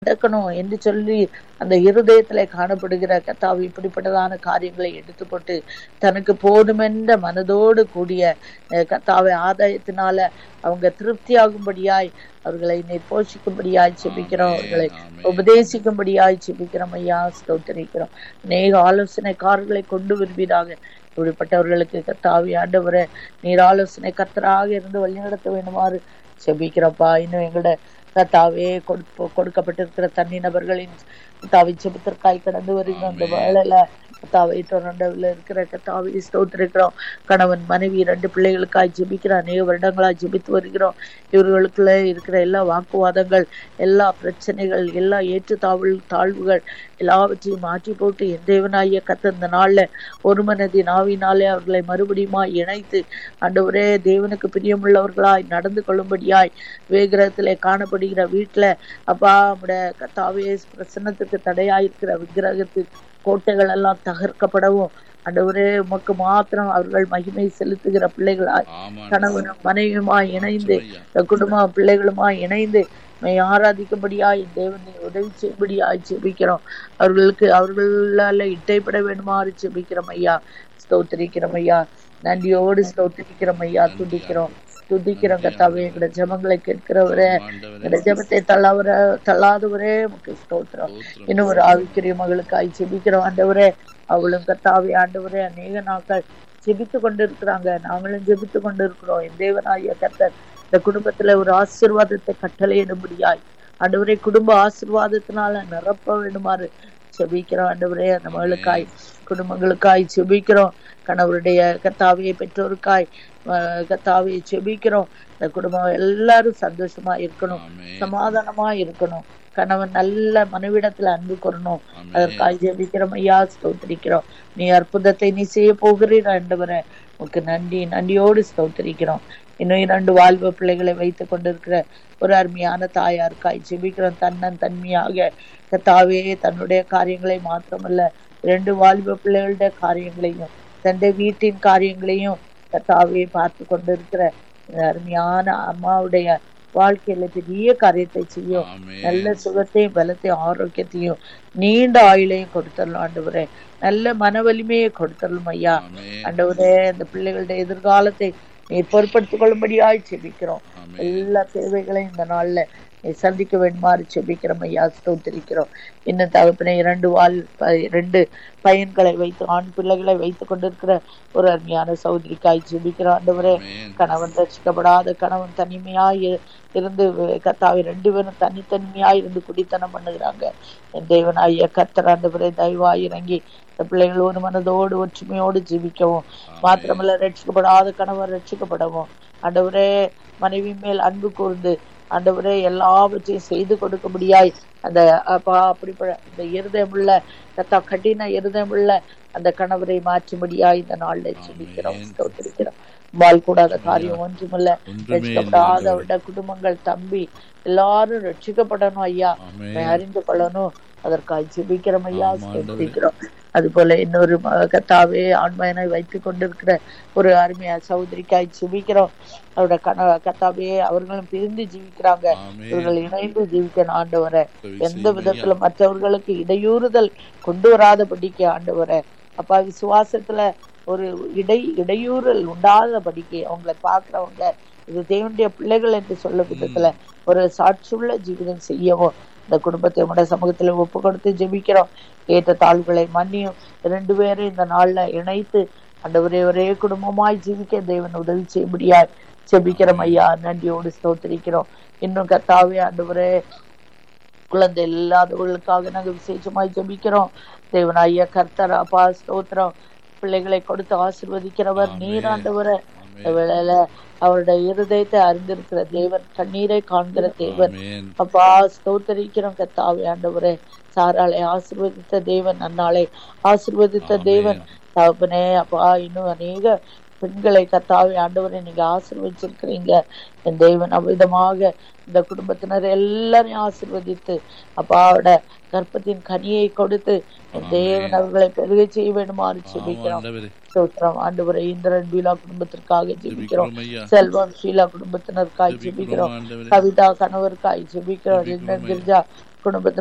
நடக்கணும் என்று சொல்லி அந்த இருதயத்திலே காணப்படுகிற கத்தாவை இப்படிப்பட்டதான காரியங்களை எடுத்து போட்டு தனக்கு போதுமென்ற மனதோடு கூடிய அஹ், கத்தாவை ஆதாயத்தினால அவங்க திருப்தியாகும்படியாய் அவர்களை நீர் போஷிக்கும்படியாய் செபிக்கிறோம் அவர்களை உபதேசிக்கும்படியாய் செபிக்கிறோம் ஐயா ஸ்தோத்தரிக்கிறோம் அநேக ஆலோசனைக்காரர்களை கொண்டு வருவீராக இப்படிப்பட்டவர்களுக்கு கத்தாவி ஆண்டவரே நீர் ஆலோசனை கர்த்தராக இருந்து வழிநடத்த வேண்டுமாறு செபிக்கிறப்பா இன்னும் எங்களோட கத்தாவே கொடுப்ப கொடுக்கப்பட்டிருக்கிற தனி நபர்களின் கத்தாவை செபத்திற்காய் கடந்து வருகிற அந்த வேலையில கத்தாவை தொடர்ந்தவில் இருக்கிற கத்தாவை ஸ்தோத்திருக்கிறோம் கணவன் மனைவி ரெண்டு பிள்ளைகளுக்காய் ஜெபிக்கிற அநேக வருடங்களாய் ஜெபித்து வருகிறோம் இவர்களுக்குள்ள இருக்கிற எல்லா வாக்குவாதங்கள் எல்லா பிரச்சனைகள் எல்லா ஏற்றுத்தாழ்வு தாழ்வுகள் எல்லாவற்றையும் மாற்றி போட்டு என் தேவனாகிய கத்த இந்த நாள்ல ஒரு மனதின் ஆவினாலே அவர்களை மறுபடியுமா இணைத்து ஆண்டவரே தேவனுக்கு பிரியமுள்ளவர்களாய் நடந்து கொள்ளும்படியாய் வேகிரகத்திலே காணப்படுகிற வீட்டுல அப்பா நம்முடைய கத்தாவே பிரசன்னத்துக்கு தடையாயிருக்கிற விக்கிரகத்து கோட்டைகள் எல்லாம் தகர்க்கப்படவும் ஆண்டவரே உமக்கு மாத்திரம் அவர்கள் மகிமை செலுத்துகிற பிள்ளைகளாய் கணவனும் மனைவியுமாய் இணைந்து இந்த குடும்ப பிள்ளைகளுமாய் இணைந்து மை ஆராதிக்கும்படியாய் தேவனை உதவி செய்யும்படியாய் ஜெபிக்கிறோம் அவர்களுக்கு அவர்களால இட்டைப்பட வேண்டுமாறு ஜெபிக்கிறோம் ஐயா ஸ்தோத்திரிக்கிறோம் ஐயா நன்றியோடு ஸ்தோத்திரிக்கிறோம் ஐயா துதிக்கிறோம் துதிக்கிறோம் கத்தாவே எங்களோட ஜெபங்களை கேட்கிறவரே எங்களோட ஜெபத்தை தள்ளாவர தள்ளாதவரே உமக்கு ஸ்தோத்திரம் இன்னும் ஒரு ஆவிக்குரிய மகளுக்காய் ஜெபிக்கிறோம் ஆண்டவரே அவளும் கத்தாவே ஆண்டவரே அநேக நாட்கள் ஜெபித்து கொண்டிருக்கிறாங்க நாங்களும் ஜெபித்து கொண்டிருக்கிறோம் என் தேவனாகிய கர்த்தர் இந்த குடும்பத்துல ஒரு ஆசீர்வாதத்தை கட்டளையிடும்படியாய் ஆண்டவரே குடும்ப ஆசீர்வாதத்தினால நிரப்ப வேண்டுமாறு செபிக்கிறோம் ஆண்டவரே அந்த மகளுக்காய் குடும்பங்களுக்காய் செபிக்கிறோம் கணவருடைய கத்தாவியை பெற்றோருக்காய் அஹ், கத்தாவியை செபிக்கிறோம் இந்த குடும்பம் எல்லாரும் சந்தோஷமா இருக்கணும் சமாதானமா இருக்கணும் கணவன் நல்ல மனைவிடத்துல அன்பு கொள்ளணும் அதற்காக ஜெபிக்கிறோம் ஐயா ஸ்தோத்திரிக்கிறோம் நீ அற்புதத்தை நீ செய்ய போகிறீர் ஆண்டவரே உனக்கு நன்றி நன்றியோடு ஸ்தோத்திரிக்கிறோம் இன்னும் இரண்டு வாழ்வு பிள்ளைகளை வைத்துக் கொண்டிருக்கிற ஒரு அருமையான தாயாருக்காய் ஜெபிக்கிறோம் தன்னன் தன்மையாக கத்தாவே தன்னுடைய காரியங்களை மாத்திரமல்ல இரண்டு வாலிப பிள்ளைகளுடைய காரியங்களையும் தன்னுடைய வீட்டின் காரியங்களையும் கத்தாவே பார்த்து கொண்டிருக்கிற இந்த அருமையான அம்மாவுடைய வாழ்க்கையில பெரிய காரியத்தை செய்யும் நல்ல சுகத்தையும் பலத்தையும் ஆரோக்கியத்தையும் நீண்ட ஆயுளையும் கொடுத்துடலாம் ஆண்டவரே நல்ல மன வலிமையை கொடுத்துடலாம் ஐயா ஆண்டவரே அந்த பிள்ளைகளுடைய எதிர்காலத்தை நீ பொறுப்படுத்திக் கொள்ளும்படியாய் செபிக்கிறோம் எல்லா தேவைகளையும் இந்த நாள்ல நீ சந்திக்க வேண்டுமாறு செபிக்கிறோம் ஐயா ஸ்தோத்திரிக்கிறோம் இன்னும் தகப்பனை இரண்டு வால் ப- இரண்டு பையன்களை வைத்து ஆண் பிள்ளைகளை வைத்துக் கொண்டிருக்கிற ஒரு அருமையான சௌதரிக்காய் ஜெபிக்கிறோம் ஆண்டவரே கணவன் ரசிக்கப்படாத கணவன் தனிமையாய் இரு- இருந்து கத்தாவை ரெண்டு பேரும் தனித்தனிமையாய் இருந்து குடித்தனம் பண்ணுகிறாங்க என் தேவனாகிய கத்தர் ஆண்டவரே தயவாய் இறங்கி இந்த பிள்ளைகள் ஒரு மனதோடு ஒற்றுமையோடு ஜீவிக்கவும் மாத்திரமல்ல ரட்சிக்கப்படாத கணவன் ரட்சிக்கப்படவும் ஆண்டவரே மனைவி மேல் அன்பு கூர்ந்து ஆண்டவரே எல்லாவற்றையும் செய்து கொடுக்கும்படியாய் அந்த அப்பா அப்படிப்பட்ட அந்த இருதயமுள்ள கத்தா கடின இருதயமுள்ள அந்த கணவரை மாற்றும்படியாய் இந்த நாள்ல ஜெபிக்கிறோம் ஸ்தோத்திரிக்கிறோம் வாழ் கூடாத காரியம் ஒன்றுமில்ல ரட்சிக்கப்படாத அவருடைய குடும்பங்கள் தம்பி எல்லாரும் ரட்சிக்கப்படணும் ஐயா உம்மை அறிந்து கொள்ளணும் அதற்காக ஜெபிக்கிறோம் ஐயா ஸ்தோத்திரிக்கிறோம் அது போல இன்னொரு ம- கத்தாவே ஆண்மையனை வைத்துக் கொண்டிருக்கிற ஒரு அருமையா சகோதரிக்காய் ஜெபிக்கிறோம் அவரோட கண கத்தாவே அவர்களும் பிரிந்து ஜீவிக்கிறாங்க இவர்கள் இணைந்து ஜீவிக்கணும் ஆண்டவரை எந்த விதத்துல மற்றவர்களுக்கு இடையூறுதல் கொண்டு வராதபடிக்கு ஆண்டவரை அப்பா விசுவாசத்துல ஒரு இடை இடையூறல் உண்டாதபடிக்கு அவங்களை பார்க்கிறவங்க இது தேவனுடைய பிள்ளைகள் என்று சொல்ல விதத்துல ஒரு சாட்சியுள்ள ஜீவிதம் செய்யவும் இந்த குடும்பத்தை உடைய சமூகத்துல ஒப்பு கொடுத்து ஜெபிக்கிறோம் ஏற்ற தாழ்வுகளை மன்னியும் ரெண்டு பேரும் இந்த நாள்ல இணைத்து ஆண்டவரே ஒரே குடும்பமாய் ஜீவிக்க தேவன் உதவி செய்யும்படியாய் ஜெபிக்கிறோம் ஐயா நன்றியோடு ஸ்தோத்திரிக்கிறோம் இன்னும் கத்தாவே ஆண்டவரே குழந்தை இல்லாதவர்களுக்காக நாங்க விசேஷமாய் ஜெபிக்கிறோம் தேவனாய கர்த்தர் அப்பா ஸ்தோத்திரம் பிள்ளைகளை கொடுத்து ஆசீர்வதிக்கிறவர் நீராண்டவரை இந்த வேளையில அவருடைய இருதயத்தை அறிந்திருக்கிற தேவன் கண்ணீரை காண்கிற தேவன் அப்பா ஸ்தோத்தரிக்கிறோம் கத்தாவே ஆண்டவரே சாராளை ஆசீர்வதித்த தேவன் அன்னாளை ஆசீர்வதித்த தேவன் தகப்பனே அப்பா இன்னும் அநேக பெண்களை கத்தாவே ஆண்டவரை நீங்க ஆசீர்வதிச்சிருக்கிறீங்க என் தேவன் அவ்விதமாக இந்த குடும்பத்தினர் எல்லாரையும் ஆசீர்வதித்து அப்பாவோட கற்பத்தின் கனியை கொடுத்து என் தேவன் அவர்களை பெருக செய்ய வேண்டுமாறு ஜெபிக்கிறோம் ஸ்தோத்திரம் ஆண்டவரை இந்திரன் பீலா குடும்பத்திற்காக ஜெபிக்கிறோம் செல்வம் ஷீலா குடும்பத்தினருக்காய் ஜெபிக்கிறோம் கவிதா கணவருக்காய் ஜெபிக்கிறோம் ரிந்தன் கிரிஜா குடும்பத்தை